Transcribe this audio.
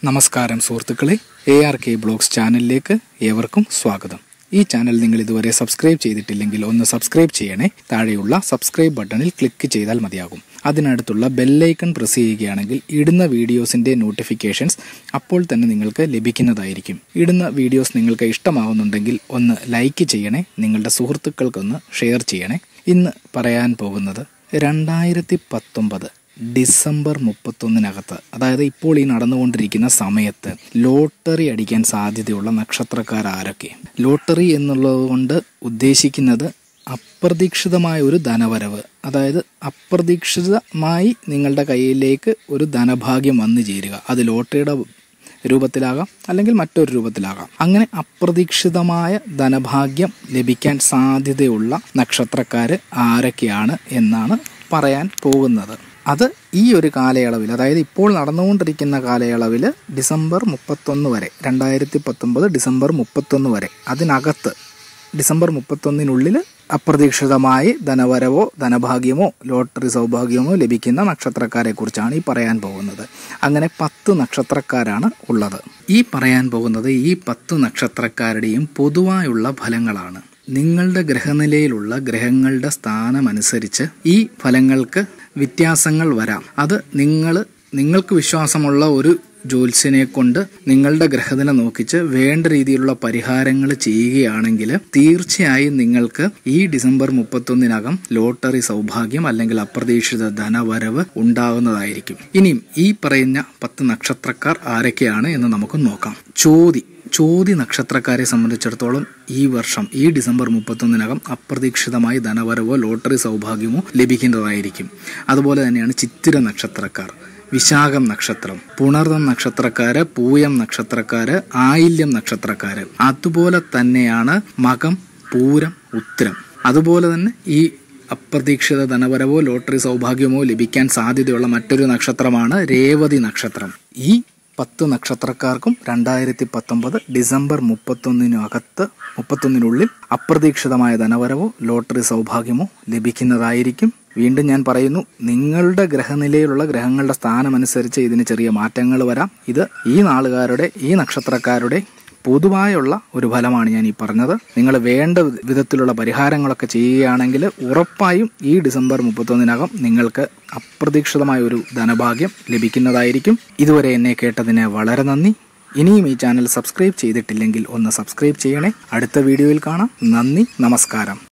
നമസ്കാരം സുഹൃത്തുക്കളെ A R K blogs ചാനലിലേക്ക് ഏവർക്കും സ്വാഗതം ഈ ചാനൽ നിങ്ങൾ ഇതുവരെ സബ്സ്ക്രൈബ് ചെയ്തിട്ടില്ലെങ്കിൽ ഒന്ന് സബ്സ്ക്രൈബ് ചെയ്യണേ താഴെയുള്ള സബ്സ്ക്രൈബ് ബട്ടണിൽ ക്ലിക്ക് ചെയ്താൽ മതിയാകും അതിനടുത്തുള്ള ബെല്ലൈക്കൺ പ്രസ് ചെയ്യുകയാണെങ്കിൽ ഇടുന്ന വീഡിയോസിന്റെ നോട്ടിഫിക്കേഷൻസ് അപ്പോൾ തന്നെ നിങ്ങൾക്ക് ലഭിക്കുന്നതായിരിക്കും ഇടുന്ന വീഡിയോസ് നിങ്ങൾക്ക് ഇഷ്ടമാവുന്നുണ്ടെങ്കിൽ ഒന്ന് ലൈക്ക് ചെയ്യണേ നിങ്ങളുടെ സുഹൃത്തുക്കൾക്കൊന്ന് ഷെയർ ചെയ്യണേ ഇന്ന് പറയാൻ പോകുന്നത് രണ്ടായിരത്തി പത്തൊമ്പത് ഡിസംബർ മുപ്പത്തൊന്നിനകത്ത് അതായത് ഇപ്പോൾ ഈ നടന്നുകൊണ്ടിരിക്കുന്ന സമയത്ത് ലോട്ടറി അടിക്കാൻ സാധ്യതയുള്ള നക്ഷത്രക്കാർ ആരൊക്കെ ലോട്ടറി എന്നുള്ളത് കൊണ്ട് ഉദ്ദേശിക്കുന്നത് അപ്രതീക്ഷിതമായ ഒരു ധനവരവ് അതായത് അപ്രതീക്ഷിതമായി നിങ്ങളുടെ കയ്യിലേക്ക് ഒരു ധനഭാഗ്യം വന്നു ചേരുക അത് ലോട്ടറിയുടെ രൂപത്തിലാകാം അല്ലെങ്കിൽ മറ്റൊരു രൂപത്തിലാകാം അങ്ങനെ അപ്രതീക്ഷിതമായ ധനഭാഗ്യം ലഭിക്കാൻ സാധ്യതയുള്ള നക്ഷത്രക്കാര് ആരൊക്കെയാണ് എന്നാണ് പറയാൻ പോകുന്നത് അത് ഈ ഒരു കാലയളവിൽ അതായത് ഇപ്പോൾ നടന്നുകൊണ്ടിരിക്കുന്ന കാലയളവിൽ ഡിസംബർ മുപ്പത്തൊന്ന് വരെ രണ്ടായിരത്തി പത്തൊമ്പത് ഡിസംബർ മുപ്പത്തൊന്ന് വരെ അതിനകത്ത് ഡിസംബർ മുപ്പത്തൊന്നിനുള്ളിൽ അപ്രതീക്ഷിതമായി ധനവരവോ ധനഭാഗ്യമോ ലോട്ടറി സൗഭാഗ്യമോ ലഭിക്കുന്ന നക്ഷത്രക്കാരെ കുറിച്ചാണ് ഈ പറയാൻ പോകുന്നത് അങ്ങനെ പത്ത് നക്ഷത്രക്കാരാണ് ഉള്ളത് ഈ പറയാൻ പോകുന്നത് ഈ പത്ത് നക്ഷത്രക്കാരുടെയും പൊതുവായുള്ള ഫലങ്ങളാണ് നിങ്ങളുടെ ഗ്രഹനിലയിലുള്ള ഗ്രഹങ്ങളുടെ സ്ഥാനമനുസരിച്ച് ഈ ഫലങ്ങൾക്ക് വ്യത്യാസങ്ങൾ വരാം അത് നിങ്ങൾ നിങ്ങൾക്ക് വിശ്വാസമുള്ള ഒരു ജ്യോത്സ്യനെ കൊണ്ട് നിങ്ങളുടെ ഗ്രഹത്തിനെ നോക്കിച്ച് വേണ്ട രീതിയിലുള്ള പരിഹാരങ്ങൾ ചെയ്യുകയാണെങ്കിൽ തീർച്ചയായും നിങ്ങൾക്ക് ഈ ഡിസംബർ മുപ്പത്തൊന്നിനകം ലോട്ടറി സൗഭാഗ്യം അല്ലെങ്കിൽ അപ്രതീക്ഷിത ധനവരവ് ഉണ്ടാകുന്നതായിരിക്കും ഇനിയും ഈ പറയുന്ന പത്ത് നക്ഷത്രക്കാർ ആരൊക്കെയാണ് എന്ന് നമുക്ക് നോക്കാം ചോതി ചോതി നക്ഷത്രക്കാരെ സംബന്ധിച്ചിടത്തോളം ഈ വർഷം ഈ ഡിസംബർ മുപ്പത്തൊന്നിനകം അപ്രതീക്ഷിതമായി ധനവരവോ ലോട്ടറി സൗഭാഗ്യമോ ലഭിക്കുന്നതായിരിക്കും അതുപോലെ തന്നെയാണ് ചിത്തിര നക്ഷത്രക്കാർ വിശാഖം നക്ഷത്രം പുണർദം നക്ഷത്രക്കാര് പൂയം നക്ഷത്രക്കാര് ആയില്യം നക്ഷത്രക്കാര് അതുപോലെ തന്നെയാണ് മകം പൂരം ഉത്തരം അതുപോലെ തന്നെ ഈ അപ്രതീക്ഷിത ധനവരവോ ലോട്ടറി സൗഭാഗ്യമോ ലഭിക്കാൻ സാധ്യതയുള്ള മറ്റൊരു നക്ഷത്രമാണ് രേവതി നക്ഷത്രം ഈ പത്ത് നക്ഷത്രക്കാർക്കും രണ്ടായിരത്തി പത്തൊമ്പത് ഡിസംബർ മുപ്പത്തൊന്നിനകത്ത് മുപ്പത്തൊന്നിനുള്ളിൽ അപ്രതീക്ഷിതമായ ധനവരവോ ലോട്ടറി സൗഭാഗ്യമോ ലഭിക്കുന്നതായിരിക്കും വീണ്ടും ഞാൻ പറയുന്നു നിങ്ങളുടെ ഗ്രഹനിലയിലുള്ള ഗ്രഹങ്ങളുടെ സ്ഥാനമനുസരിച്ച് ഇതിന് ചെറിയ മാറ്റങ്ങൾ വരാം ഇത് ഈ നാളുകാരുടെ ഈ നക്ഷത്രക്കാരുടെ പൊതുവായുള്ള ഒരു ഫലമാണ് ഞാൻ ഈ പറഞ്ഞത് നിങ്ങൾ വേണ്ട വിധത്തിലുള്ള പരിഹാരങ്ങളൊക്കെ ചെയ്യുകയാണെങ്കിൽ ഉറപ്പായും ഈ ഡിസംബർ മുപ്പത്തൊന്നിനകം നിങ്ങൾക്ക് അപ്രതീക്ഷിതമായ ഒരു ധനഭാഗ്യം ലഭിക്കുന്നതായിരിക്കും ഇതുവരെ എന്നെ കേട്ടതിന് വളരെ നന്ദി ഇനിയും ഈ ചാനൽ സബ്സ്ക്രൈബ് ചെയ്തിട്ടില്ലെങ്കിൽ ഒന്ന് സബ്സ്ക്രൈബ് ചെയ്യണേ അടുത്ത വീഡിയോയിൽ കാണാം നന്ദി നമസ്കാരം